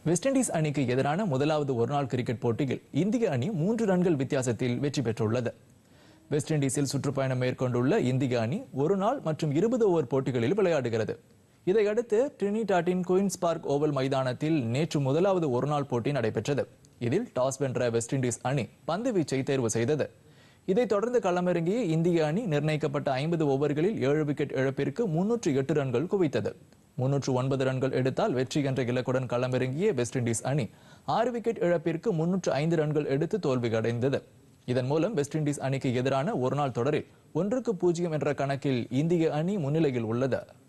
west Indies அணிக்கு எதிரான முதலாவது ஒருநாள் கிரிக்கெட் போட்டியில் இந்திய அணி மூன்று ரன்கள் வித்தியாசத்தில் வெற்றி பெற்றுள்ளது வெஸ்ட் இண்டீஸில் சுற்றுப்பயணம் மேற்கொண்டுள்ள இந்திய அணி ஒரு நாள் மற்றும் இருபது ஓவர் போட்டிகளில் விளையாடுகிறது இதையடுத்து டிரினிடாட்டின் குயின்ஸ் பார்க் ஓவல் மைதானத்தில் நேற்று முதலாவது ஒருநாள் போட்டி நடைபெற்றது இதில் டாஸ் வென்ற வெஸ்ட் இண்டீஸ் அணி பந்து வீச்சை தேர்வு செய்தது இதைத் தொடர்ந்து களமிறங்கிய இந்திய அணி நிர்ணயிக்கப்பட்ட ஐம்பது ஓவர்களில் ஏழு விக்கெட் இழப்பிற்கு முன்னூற்று எட்டு ரன்கள் குவித்தது முன்னூற்று ஒன்பது ரன்கள் எடுத்தால் வெற்றி என்ற இலக்குடன் களமிறங்கிய வெஸ்ட் இண்டீஸ் அணி ஆறு விக்கெட் இழப்பிற்கு முன்னூற்று ஐந்து ரன்கள் எடுத்து தோல்வி அடைந்தது இதன் மூலம் வெஸ்ட் இண்டீஸ் அணிக்கு எதிரான ஒருநாள் தொடரில் ஒன்றுக்கு பூஜ்ஜியம் என்ற கணக்கில் இந்திய அணி முன்னிலையில் உள்ளது